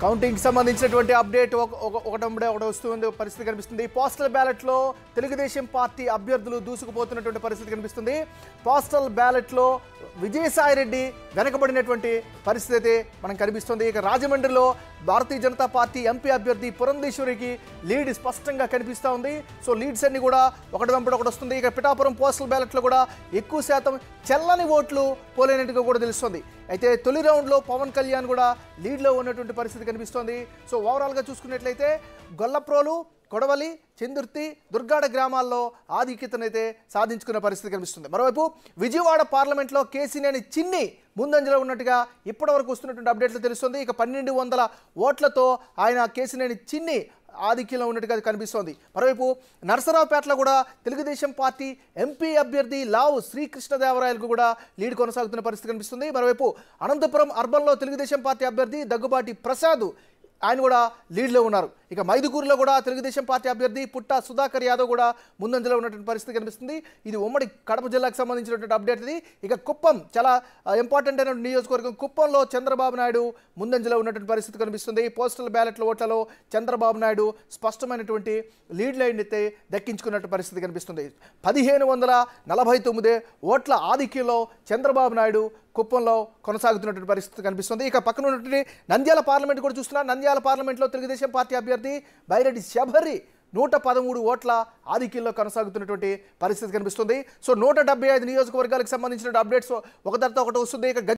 counting సంబంధించినటువంటి update ఒక- ఒక- ఒకటంబడే ఒకటి వస్తుంది పరిస్థితి కనిపిస్తుంది పోస్టల్ బ్యాలెట్లో తెలుగుదేశం పార్టీ అభ్యర్థులు దూసుకుపోతున్నటువంటి పరిస్థితి కనిపిస్తుంది పోస్టల్ బ్యాలెట్లో విజయసాయిరెడ్డి వెనకబడినటువంటి పరిస్థితి అయితే మనకు కనిపిస్తుంది ఇక రాజమండ్రిలో భారతీయ జనతా పార్టీ ఎంపీ అభ్యర్థి పురంధేశ్వరికి లీడ్ స్పష్టంగా కనిపిస్తూ ఉంది సో లీడ్స్ అన్ని కూడా ఒకటి వెంబడి ఒకటి వస్తుంది ఇక పిఠాపురం పోస్టల్ బ్యాలెట్లో కూడా ఎక్కువ శాతం చెల్లని ఓట్లు పోలేనట్టుగా కూడా తెలుస్తుంది అయితే తొలి రౌండ్లో పవన్ కళ్యాణ్ కూడా లీడ్లో ఉన్నటువంటి పరిస్థితి కనిపిస్తోంది సో ఓవరాల్గా చూసుకున్నట్లయితే గొల్లప్రోలు కొడవలి చందుర్తి దుర్గాడ గ్రామాల్లో ఆధిక్యతనైతే సాధించుకున్న పరిస్థితి కనిపిస్తుంది మరోవైపు విజయవాడ పార్లమెంట్లో కేసీనేని చిన్ని ముందంజలో ఉన్నట్టుగా ఇప్పటివరకు వస్తున్నటువంటి అప్డేట్లు తెలుస్తుంది ఇక పన్నెండు వందల ఓట్లతో ఆయన కేసీనేని చిన్ని ఆధిక్యంలో ఉన్నట్టుగా కనిపిస్తోంది మరోవైపు నరసరావుపేటలో కూడా తెలుగుదేశం పార్టీ ఎంపీ అభ్యర్థి లావు శ్రీకృష్ణదేవరాయలకు కూడా లీడ్ కొనసాగుతున్న పరిస్థితి కనిపిస్తుంది మరోవైపు అనంతపురం అర్బన్లో తెలుగుదేశం పార్టీ అభ్యర్థి దగ్గుబాటి ప్రసాద్ ఆయన కూడా లీడ్లో ఉన్నారు ఇక మైదుకూరులో కూడా తెలుగుదేశం పార్టీ అభ్యర్థి పుట్ట సుధాకర్ యాదవ్ కూడా ముందంజలో ఉన్నటువంటి పరిస్థితి కనిపిస్తుంది ఇది ఉమ్మడి కడప జిల్లాకు సంబంధించినటువంటి అప్డేట్ ఇది ఇక కుప్పం చాలా ఇంపార్టెంట్ అయిన నియోజకవర్గం కుప్పంలో చంద్రబాబు నాయుడు ముందంజలో ఉన్నటువంటి పరిస్థితి కనిపిస్తుంది పోస్టల్ బ్యాలెట్ల ఓట్లలో చంద్రబాబు నాయుడు స్పష్టమైనటువంటి లీడ్ లైన్ అయితే దక్కించుకున్నట్టు పరిస్థితి కనిపిస్తుంది పదిహేను వందల నలభై తొమ్మిది ఓట్ల ఆధిక్యంలో చంద్రబాబు నాయుడు కుప్పంలో కొనసాగుతున్నటువంటి పరిస్థితి కనిపిస్తుంది ఇక పక్కన ఉన్నటువంటి నంద్యాల పార్లమెంట్ కూడా చూస్తున్నా నంద్యాల పార్లమెంట్లో తెలుగుదేశం పార్టీ అభ్యర్థి బైరెడ్డి శబరి నూట పదమూడు ఓట్ల ఆధిక్యంలో కొనసాగుతున్నటువంటి పరిస్థితి కనిపిస్తుంది సో నూట డెబ్బై ఐదు నియోజకవర్గాలకు సంబంధించిన అప్డేట్స్ ఒక తర్వాత ఒకటి వస్తుంది ఇక గజ-